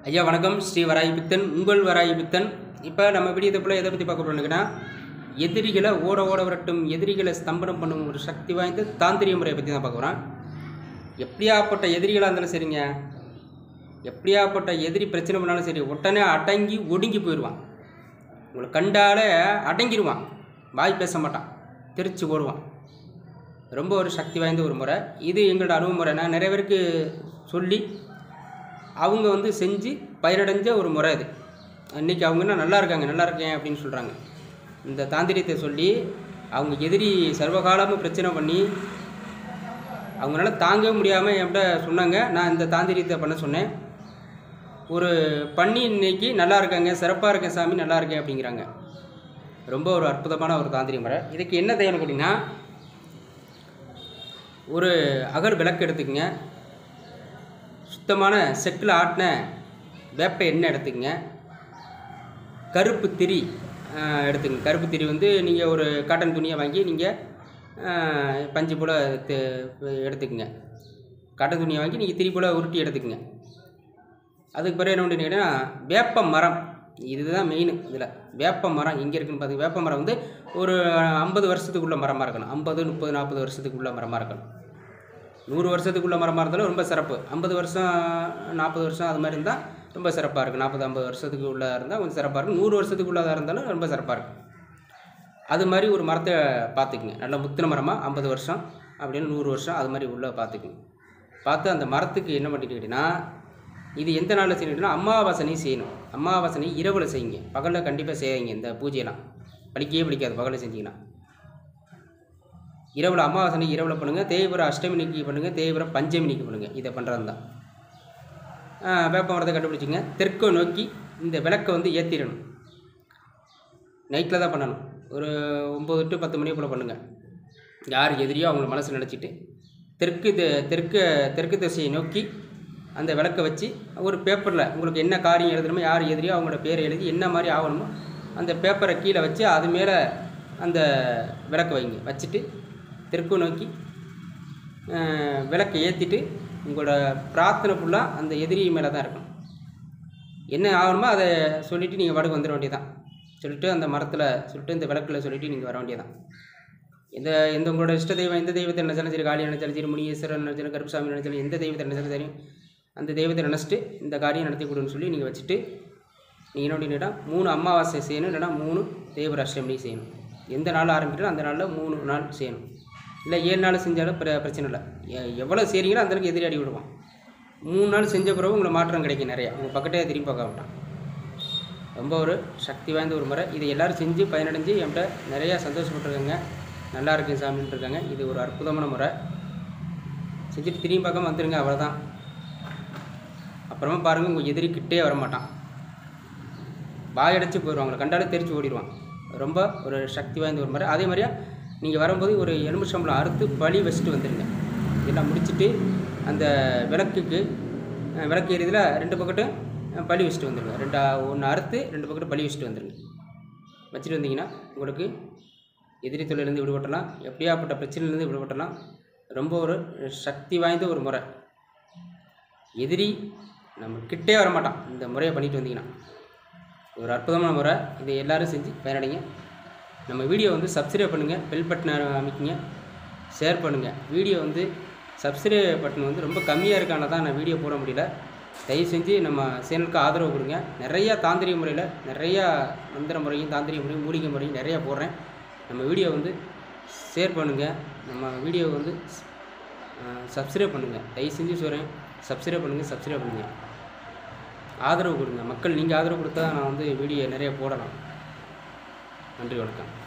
ஐயா வணக்கம் ஸ்ரீ வராயி பித்தன் உங்கள் வராயி பித்தன் இப்போ நம்ம வீடியோக்குள்ளே எதை பற்றி பார்க்க போகிறோம்னா எதிரிகளை ஓட ஓட விரட்டும் எதிரிகளை ஸ்தம்பனம் பண்ணும் ஒரு சக்தி வாய்ந்த தாந்திரிய முறையை பற்றி தான் பார்க்க போகிறோம் எப்படியாப்பட்ட எதிரிகளாக இருந்தாலும் சரிங்க எப்படியாப்பட்ட எதிரி பிரச்சனை பண்ணாலும் சரி உடனே அடங்கி ஒடுங்கி போயிடுவான் உங்களை கண்டாலே அடங்கிடுவான் வாய் பேச மாட்டான் தெரிச்சு ஓடுவான் ரொம்ப ஒரு சக்தி வாய்ந்த ஒரு முறை இது எங்களோட அணுகுமுறை நான் நிறைய பேருக்கு சொல்லி அவங்க வந்து செஞ்சு பயனடைஞ்ச ஒரு முறை இது அன்றைக்கி அவங்க என்ன நல்லா இருக்காங்க நல்லா இருக்கேன் அப்படின்னு சொல்கிறாங்க இந்த தாந்திரியத்தை சொல்லி அவங்க எதிரி சர்வகாலமும் பிரச்சனை பண்ணி அவங்களால தாங்கவே முடியாமல் என்கிட்ட சொன்னாங்க நான் இந்த தாந்திரியத்தை பண்ண சொன்னேன் ஒரு பண்ணி இன்னைக்கு நல்லா இருக்காங்க சிறப்பாக இருக்கேன் சாமி நல்லா இருக்கேன் அப்படிங்கிறாங்க ரொம்ப ஒரு அற்புதமான ஒரு தாந்திரிய முறை இதுக்கு என்ன தேவை அப்படின்னா ஒரு அகர் விளக்கு எடுத்துக்கங்க சுத்தமான செக்கில் ஆட்டின வேப்ப எண்ணெய் எடுத்துக்கங்க கருப்பு திரி ஆஹ், எடுத்துக்கங்க கருப்பு திரி வந்து நீங்கள் ஒரு காட்டன் துணியை வாங்கி நீங்கள் பஞ்சு போல் எடுத்துக்கங்க காட்டன் துணியை வாங்கி நீங்கள் திரி போல் உருட்டி எடுத்துக்கங்க அதுக்கு பிறகு என்ன பண்ணிட்டீங்கன்னா வேப்ப மரம் இதுதான் மெயின் இதில் வேப்ப மரம் எங்கே இருக்குன்னு பார்த்து வேப்ப மரம் வந்து ஒரு ஐம்பது வருஷத்துக்குள்ள மரமாக இருக்கணும் ஐம்பது முப்பது நாற்பது வருஷத்துக்குள்ள மரமாக இருக்கணும் நூறு வருஷத்துக்குள்ள மரமாக இருந்தாலும் ரொம்ப சிறப்பு ஐம்பது வருஷம் நாற்பது வருஷம் அது மாதிரி இருந்தால் ரொம்ப சிறப்பாக இருக்கும் நாற்பது ஐம்பது வருஷத்துக்கு உள்ள இருந்தால் கொஞ்சம் சிறப்பாக இருக்கும் நூறு வருஷத்துக்குள்ளதாக இருந்தாலும் ரொம்ப சிறப்பாக இருக்கும் அது மாதிரி ஒரு மரத்தை பார்த்துக்குங்க நல்ல முத்தின மரமாக ஐம்பது வருஷம் அப்படின்னு நூறு வருஷம் அது மாதிரி உள்ள பார்த்துக்குங்க பார்த்து அந்த மரத்துக்கு என்ன பண்ணிட்டுக்கிட்டீங்கன்னா இது எந்த நாளில் செய்யணும்னா அமாவாசனை செய்யணும் அமாவாசனை இரவில் செய்யுங்க பகலில் கண்டிப்பாக செய்யுங்க இந்த பூஜையெல்லாம் பலிக்கவே பிடிக்காது பகலில் செஞ்சீங்கன்னா இரவில் அமாவாசனை இரவில் பண்ணுங்கள் தேய்புரம் அஷ்டமினிக்கு பண்ணுங்கள் தேய்புரம் பஞ்சமினிக்கு பண்ணுங்கள் இதை பண்ணுறது தான் வேப்ப மரத்தை கண்டுபிடிச்சிங்க தெற்கை நோக்கி இந்த விளக்கை வந்து ஏற்றிடணும் நைட்டில் தான் பண்ணணும் ஒரு ஒம்பது டு பத்து மணி போல் பண்ணுங்கள் யார் எதிரியோ அவங்கள மனசு நினச்சிட்டு தெற்கு தெ- தெற்கு தெற்கு திசையை நோக்கி அந்த விளக்கை வச்சு ஒரு பேப்பரில் உங்களுக்கு என்ன காரியம் எழுதணுமோ யார் எதிரியோ அவங்களோட பேரை எழுதி என்ன மாதிரி ஆகணுமோ அந்த பேப்பரை கீழே வச்சு அது மேலே அந்த விளக்கை வைங்க வச்சுட்டு தெற்கு நோக்கி அஹ், விளக்கை ஏற்றிட்டு உங்களோட பிரார்த்தனை ஃபுல்லாக அந்த எதிரி மேலே தான் இருக்கணும் என்ன ஆகணுமோ அதை சொல்லிவிட்டு நீங்கள் பாட்டுக்கு வந்துட வேண்டியதான் சொல்லிட்டு அந்த மரத்தில் சொல்லிட்டு இந்த விளக்கில் சொல்லிவிட்டு நீங்கள் வர வேண்டியதான் எந்த எந்த உங்களோட இஷ்ட தெய்வம் எந்த தெய்வத்தை நினைச்சாலும் சரி காளி நினைச்சாலும் சரி முனியேஸ்வரன் நினைச்சாலும் கருப்பசாமி நினைச்சாலும் எந்த தெய்வத்தை நினைச்சாலும் சரி அந்த தெய்வத்தை நினச்சிட்டு இந்த காரியம் நடத்தி கொடுன்னு சொல்லி நீங்கள் வச்சுட்டு நீங்கள் என்ன பண்ணிட்டா மூணு அமாவாசை செய்யணும் இல்லைன்னா மூணு தேவர அஷ்டமி செய்யணும் எந்த நாள் ஆரம்பிக்கிறோம் அந்த நாளில் மூணு நாள் செய்யணும் இல்லை ஏழு நாள் செஞ்சாலும் பிர பிரச்சனை இல்லை எ- எவ்வளோ செய்கிறீங்களோ அந்த அளவுக்கு எதிரி அடி விடுவான் மூணு நாள் செஞ்ச பிறகு உங்களுக்கு மாற்றம் கிடைக்கும் நிறையா உங்கள் பக்கத்தே திரும்பி பார்க்க மாட்டான் ரொம்ப ஒரு சக்தி வாய்ந்த ஒரு முறை இதை எல்லாரும் செஞ்சு பயனடைஞ்சு என்கிட்ட நிறையா சந்தோஷப்பட்டிருக்காங்க நல்லா இருக்கு சாமின்ட்டு இருக்காங்க இது ஒரு அற்புதமான முறை செஞ்சுட்டு திரும்பி பார்க்காம வந்துடுங்க அவ்வளோதான் அப்புறமா பாருங்கள் உங்கள் எதிரி கிட்டே வர மாட்டான் வாயடைச்சு போயிடுவாங்க உங்களை கண்டாலே தெரிச்சு ஓடிடுவான் ரொம்ப ஒரு சக்தி வாய்ந்த ஒரு முறை அதே மாதிரியா நீங்கள் வரும்போது ஒரு எலுமிச்சம்பளம் அறுத்து பழி வச்சுட்டு வந்துடுங்க இதெல்லாம் முடிச்சுட்டு அந்த விளக்குக்கு அஹ், விளக்கு எரியுதுல ரெண்டு பக்கட்டும் அஹ், பழி வச்சுட்டு வந்துடுங்க ரெண்டு ஒன்று அறுத்து ரெண்டு பக்கட்டும் பழி வச்சுட்டு வந்துடுங்க வச்சுட்டு வந்தீங்கன்னா உங்களுக்கு எதிரி தொழிலேருந்து விடுபட்டலாம் எப்படியாப்பட்ட பிரச்சனையிலேருந்து விடுபட்டலாம் ரொம்ப ஒரு சக்தி வாய்ந்த ஒரு முறை எதிரி நம்ம கிட்டே வர மாட்டான் இந்த முறையை பண்ணிட்டு வந்தீங்கன்னா ஒரு அற்புதமான முறை இதை எல்லாரும் செஞ்சு பயனடைங்க நம்ம வீடியோ வந்து சப்ஸ்கிரைப் பண்ணுங்கள் பெல் பட்டனை அமைக்குங்க ஷேர் பண்ணுங்கள் வீடியோ வந்து சப்ஸ்கிரைப் பட்டன் வந்து ரொம்ப கம்மியாக இருக்கான தான் நான் வீடியோ போட முடியல தயவு செஞ்சு நம்ம சேனலுக்கு ஆதரவு கொடுங்க நிறையா தாந்திரிக முறையில் நிறையா மந்திர முறையும் தாந்திரிக முறையும் மூலிகை முறையும் நிறையா போடுறேன் நம்ம வீடியோ வந்து ஷேர் பண்ணுங்கள் நம்ம வீடியோ வந்து சப்ஸ்கிரைப் பண்ணுங்கள் தயவு செஞ்சு சொல்கிறேன் சப்ஸ்கிரைப் பண்ணுங்கள் சப்ஸ்கிரைப் பண்ணுங்கள் ஆதரவு கொடுங்க மக்கள் நீங்கள் ஆதரவு கொடுத்தா நான் வந்து வீடியோ நிறைய போடலாம் நன்றி வணக்கம்